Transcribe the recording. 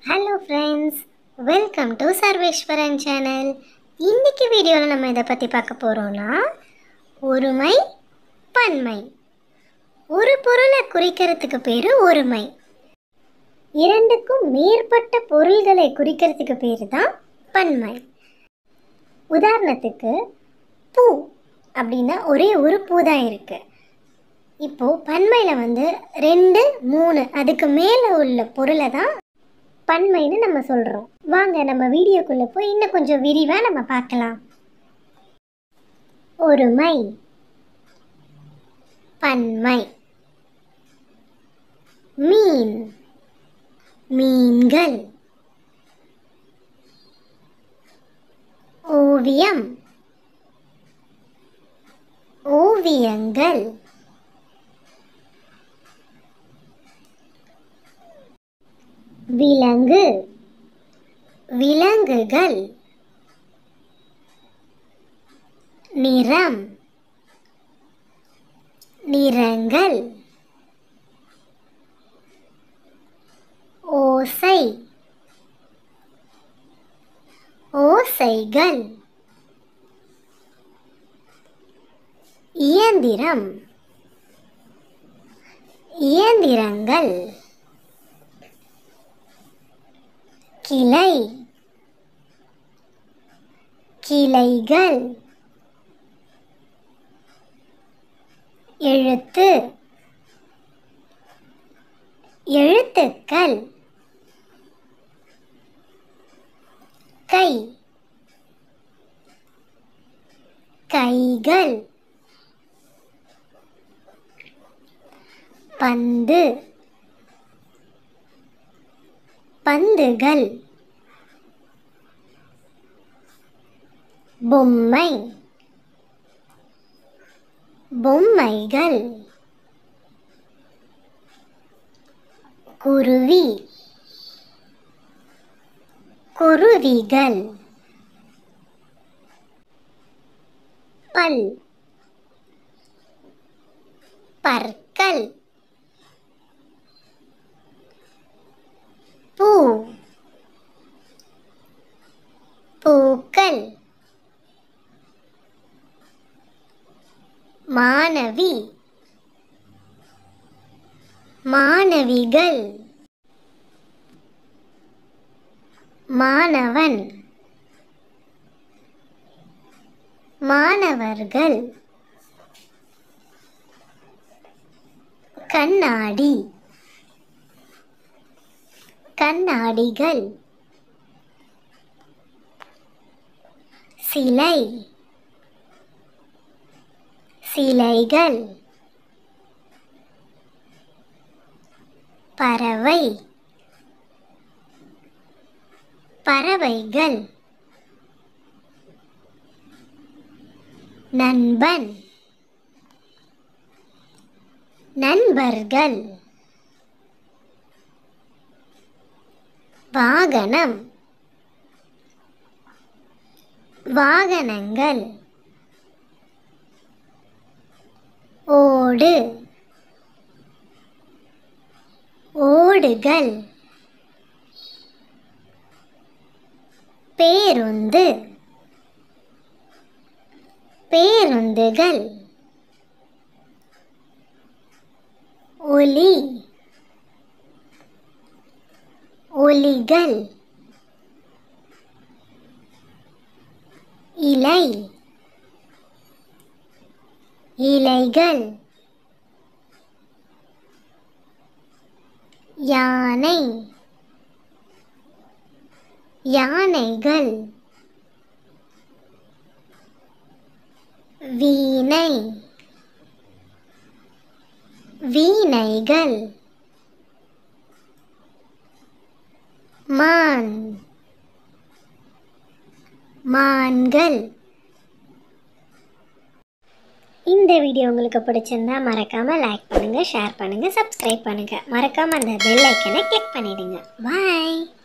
hello friends welcome to Sarveswaran channel இன்னைக்கு வீடியோவில் நம்ம இதை பற்றி பார்க்க போகிறோம்னா ஒருமை பன்மை ஒரு பொருளை குறிக்கிறதுக்கு பேர் ஒருமை இரண்டுக்கும் மேற்பட்ட பொருள்களை குறிக்கிறதுக்கு பேர் தான் பன்மை உதாரணத்துக்கு பூ அப்படின்னா ஒரே ஒரு பூ தான் இருக்குது இப்போது பன்மையில் வந்து ரெண்டு மூணு அதுக்கு மேலே உள்ள பொருளை தான் பன்மைன்னு நம்ம சொல்கிறோம் வாங்க நம்ம வீடியோக்குள்ளே போய் இன்னும் கொஞ்சம் விரிவாக நம்ம பார்க்கலாம் ஒருமை பன்மை மீன் மீன்கள் ஓவியம் ஓவியங்கள் விலங்கு விலங்குகள் நிறம் நிறங்கள் ஓசை ஓசைகள் இயந்திரம் இயந்திரங்கள் கிளை கிளைகள் எழுத்து எழுத்துக்கள் கை கைகள் பந்து பந்துகள் பொம்மை பொம்மைகள் குருவி குருவிகள் பல் பற்கள் பூ பூக்கள் மாணவி மாணவிகள் மாணவன் மாணவர்கள் கண்ணாடி கண்ணாடிகள் சிலை சிலைகள் பறவை பறவைகள் நண்பன் நண்பர்கள் வாகனம் வாகனங்கள் ஓடு ஓடுகள் பேருந்து பேருந்துகள் ஒலி ஒலிகள் இலை இலைகள் யானை யானைகள் வீணை வீணைகள் மான் மான்கள் இந்த வீடியோ உங்களுக்கு பிடிச்சிருந்தா மறக்காம லைக் பண்ணுங்க ஷேர் பண்ணுங்க சப்ஸ்கிரைப் பண்ணுங்க மறக்காம அந்த பெல் ஐக்கனை கிளிக் பண்ணிடுங்க பாய்